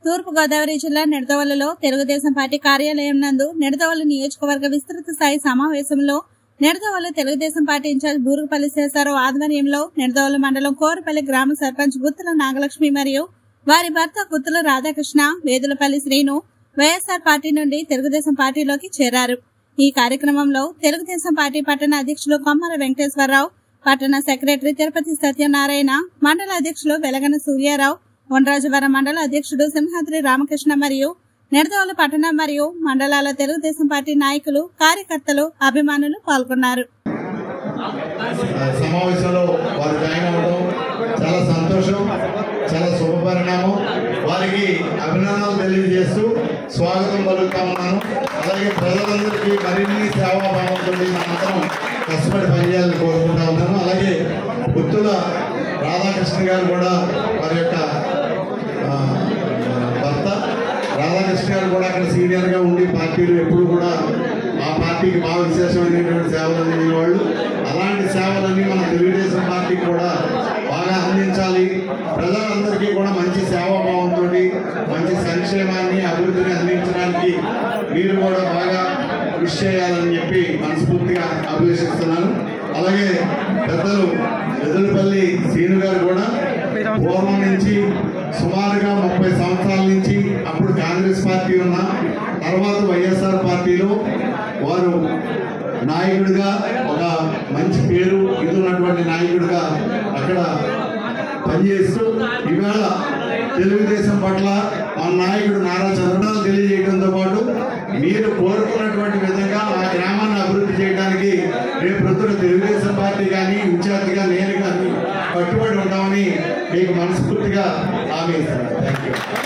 తూర్పుగోదావరి జిల్లా నిడదవల్లిలో తెలుగుదేశం పార్టీ కార్యాలయం నందు నిడదవల్లి నియోజకవర్గ విస్తృత స్థాయి సమావేశంలో నిడదవల్లి తెలుగుదేశం పార్టీ ఇన్ఛార్జ్ బూరుగుపల్లి శేషారావు ఆధ్వర్యంలో నిడదవల్లి మండలం కోరపల్లి గ్రామ సర్పంచ్ గుత్తుల నాగలక్ష్మి మరియు వారి భర్త గుత్తుల రాధాకృష్ణ వేదులపల్లి శ్రీను వైఎస్ఆర్ పార్టీ నుండి తెలుగుదేశం పార్టీలోకి చేరారు ఈ కార్యక్రమంలో తెలుగుదేశం పార్టీ పట్టణ అధ్యక్షులు కొమ్మర వెంకటేశ్వరరావు పట్టణ సెక్రటరీ తిరుపతి సత్యనారాయణ మండల అధ్యక్షులు వెలగన సూర్యారావు వనరాజవరం మండల అధ్యక్షుడు సింహాద్రి రామకృష్ణ మరియు నిడదవోలు పట్టణ మరియు మండలాల తెలుగుదేశం పార్టీ నాయకులు కార్యకర్తలు అభిమానులు పాల్గొన్నారు ఆ సమావేశంలో వారు జాయిన్ అవ్వడం చాలా సంతోషం చాలా శుభపరిణామం వారికి అభినందనలు తెలియజేస్తూ స్వాగతం పలుకుతా ఉన్నాను అలాగే ప్రజలందరికీ మరిన్ని సేవాభావంతో మనందరం కష్టపడి పనిచేయాలని కోరుకుంటా ఉన్నాను అలాగే గుత్తుల రాధాకృష్ణ గారు కూడా వారి యొక్క ఆ, భర్త రాధాకృష్ణ గారు కూడా అక్కడ సీనియర్ గా ఉండి పార్టీలు ఎప్పుడు కూడా ఆ పార్టీకి బాగా విశేషమైనటువంటి సేవలు అందించేవాళ్ళు అలాంటి సేవలన్నీ మన తెలుగుదేశం పార్టీకి కూడా బాగా అందించాలి ప్రజలందరికీ కూడా మంచి సేవాభావంతో మంచి సంక్షేమాన్ని అభివృద్ధిని అందించడానికి మీరు కూడా బాగా కృషి చేయాలని చెప్పి మనస్ఫూర్తిగా అభిలషిస్తున్నాను అలాగే పెద్దలు ఎదురుపల్లి శ్రీను గారు కూడా పూర్వం నుంచి సుమారుగా ముప్పై సంవత్సరాల నుంచి అప్పుడు కాంగ్రెస్ పార్టీ ఉన్న తర్వాత వైఎస్ఆర్ పార్టీలో వారు నాయకుడిగా ఒక మంచి పేరు ఇది ఉన్నటువంటి నాయకుడిగా అక్కడ పనిచేస్తూ ఈవేళ తెలుగుదేశం పట్ల మన నాయకుడు నారా చంద్రబాబు తెలియజేయడంతో పాటు మీరు కోరుకున్నటువంటి విధంగా ఆ గ్రామాన్ని అభివృద్ధి చేయడానికి రేపు ప్రొద్దున తెలుగుదేశం పార్టీ కానీ ఇన్ఛార్జిగా నేను కానీ కట్టుబడి ఉంటామని మీకు మనస్ఫూర్తిగా హామీ ఇస్తున్నాను థ్యాంక్ యూ